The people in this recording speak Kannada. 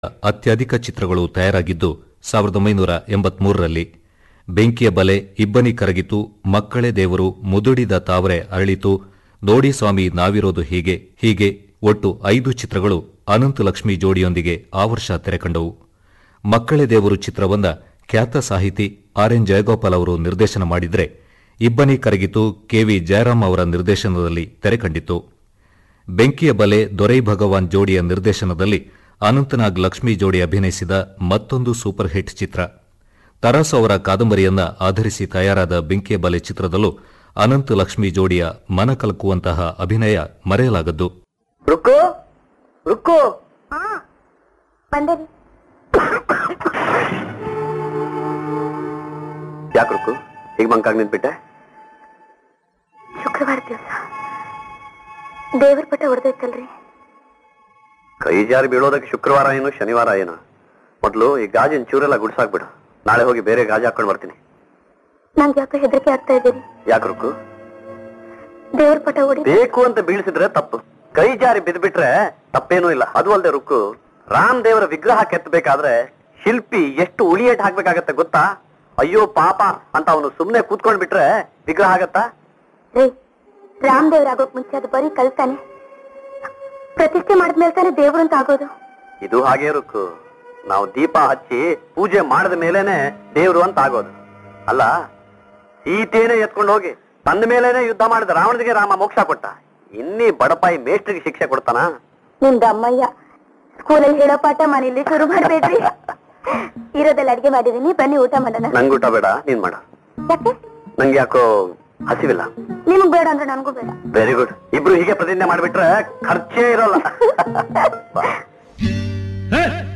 ಅತ್ಯಧಿಕ ಚಿತ್ರಗಳು ತಯಾರಾಗಿದ್ದು ಸಾವಿರದ ಒಂಬೈನೂರ ಎಂಬತ್ಮೂರರಲ್ಲಿ ಬೆಂಕಿಯ ಬಲೆ ಇಬ್ಬನಿ ಕರಗಿತು ಮಕ್ಕಳೇ ದೇವರು ಮುದುಡಿದ ತಾವರೆ ಅರಳಿತು ನೋಡಿ ಸ್ವಾಮಿ ನಾವಿರೋದು ಹೀಗೆ ಹೀಗೆ ಒಟ್ಟು ಐದು ಚಿತ್ರಗಳು ಅನಂತ ಲಕ್ಷ್ಮಿ ಜೋಡಿಯೊಂದಿಗೆ ಆ ವರ್ಷ ತೆರೆಕಂಡವು ಮಕ್ಕಳೇ ದೇವರು ಚಿತ್ರವನ್ನ ಖ್ಯಾತ ಸಾಹಿತಿ ಆರ್ ಎನ್ ಜಯಗೋಪಾಲ್ ಅವರು ನಿರ್ದೇಶನ ಮಾಡಿದ್ರೆ ಇಬ್ಬನಿ ಕರಗಿತು ಕೆವಿ ಜಯರಾಮ್ ಅವರ ನಿರ್ದೇಶನದಲ್ಲಿ ತೆರೆಕಂಡಿತು ಬೆಂಕಿಯ ಬಲೆ ದೊರೈ ಭಗವಾನ್ ಜೋಡಿಯ ನಿರ್ದೇಶನದಲ್ಲಿ ಅನಂತನಾಗ್ ಲಕ್ಷ್ಮಿ ಜೋಡಿ ಅಭಿನಯಿಸಿದ ಮತ್ತೊಂದು ಸೂಪರ್ ಹಿಟ್ ಚಿತ್ರ ತರಾಸು ಅವರ ಕಾದಂಬರಿಯನ್ನ ಆಧರಿಸಿ ತಯಾರಾದ ಬೆಂಕಿಯ ಬಲೆ ಚಿತ್ರದಲ್ಲೂ ಅನಂತ ಲಕ್ಷ್ಮಿ ಜೋಡಿಯ ಮನಕಲಕುವಂತಹ ಅಭಿನಯ ಮರೆಯಲಾಗದ್ದು ರುಕ್ಕು ರುಕ್ಕು ಹಾ ಬಂದೇರಿ ಯಾಕೆ ರುಕ್ಕು ಈಗ ಮಂಕಾಗ್ ನಿಂತ್ಬಿಟ್ಟೆ ಶುಕ್ರವಾರ ದಿವಸ ದೇವ್ರ ಪಟ್ಟ ಹೊಡೆದೈತಲ್ರಿ ಕೈ ಜಾರಿ ಬೀಳೋದಕ್ಕೆ ಶುಕ್ರವಾರ ಏನು ಶನಿವಾರ ಏನು ಮೊದ್ಲು ಈ ಗಾಜಿನ ಚೂರೆಲ್ಲ ಗುಡ್ಸಾಕ್ಬಿಡು ನಾಳೆ ಹೋಗಿ ಬೇರೆ ಗಾಜು ಹಾಕೊಂಡು ಬರ್ತೀನಿ ನಂಗೆ ಯಾಕೋ ಹೆದರಿಕೆ ಆಗ್ತಾ ಇದ್ದೀರಿ ಯಾಕೆ ರುಕ್ಕು ದೇವ್ರ ಪಟ ಹೊಡಿ ಬೇಕು ಅಂತ ಬೀಳಿಸಿದ್ರೆ ತಪ್ಪು ಕೈ ಜಾರಿ ಬಿದ್ಬಿಟ್ರೆ ತಪ್ಪೇನೂ ಇಲ್ಲ ಅದು ಅಲ್ಲದೆ ರುಕ್ಕು ರಾಮ್ ದೇವರ ವಿಗ್ರಹ ಕೆತ್ತಬೇಕಾದ್ರೆ ಶಿಲ್ಪಿ ಎಷ್ಟು ಉಳಿಯೇಟ್ ಹಾಕ್ಬೇಕಾಗತ್ತೆ ಗೊತ್ತಾ ಅಯ್ಯೋ ಪಾಪ ಅಂತ ಅವನು ಸುಮ್ನೆ ಕೂತ್ಕೊಂಡ್ ಬಿಟ್ರೆ ವಿಗ್ರಹ ಆಗತ್ತಾ ರೀ ರಾಮ್ ದೇವ್ರ ಆಗೋಕ್ ಮುಂಚೆ ಅದು ಬರೀ ಕಲ್ತಾನೆ ಪ್ರತಿಷ್ಠೆ ಮಾಡಿದ್ಮೇಲೆ ತಾನೇ ದೇವ್ರು ಅಂತ ಆಗೋದು ಇದು ಹಾಗೆ ರುಕ್ಕು ನಾವು ದೀಪ ಹಚ್ಚಿ ಪೂಜೆ ಮಾಡಿದ ಮೇಲೇನೆ ದೇವ್ರು ಅಂತ ಆಗೋದು ಅಲ್ಲ ಸೀತೆನೇ ಎತ್ಕೊಂಡು ಹೋಗಿ ತಂದ ಮೇಲೇನೆ ಯುದ್ಧ ಮಾಡಿದ ರಾವಣನಿಗೆ ರಾಮ ಮೋಕ್ಷ ಕೊಟ್ಟ ಇನ್ನೀ ಬಡಪಾಯಿ ಮೇಷ್ಟ್ರಿಗೆ ಶಿಕ್ಷೆ ಕೊಡ್ತಾನ ನಿಮ್ದು ಅಮ್ಮಯ್ಯ ಸ್ಕೂಲಲ್ಲಿ ಹೇಳೋ ಪಾಠ ಮನೇಲಿ ಶುರು ಮಾಡ್ಬೇಡ್ರಿ ಇರೋದೆಲ್ಲ ಅಡಿಗೆ ಮಾಡಿದೀನಿ ಬನ್ನಿ ಊಟ ಮಾಡೋಣ ನಂಗೆ ಊಟ ಬೇಡ ನೀನ್ ಮಾಡ ಯಾಕೆ ನಂಗೆ ಯಾಕೋ ಹಸಿವಿಲ್ಲ ನಿಮಗ್ ಬೇಡ ಅಂದ್ರೆ ನನಗೂ ಬೇಡ ವೆರಿ ಗುಡ್ ಇಬ್ರು ಹೀಗೆ ಪ್ರತಿಜ್ಞೆ ಮಾಡ್ಬಿಟ್ರೆ ಖರ್ಚೇ ಇರೋಲ್ಲ ಬಾ.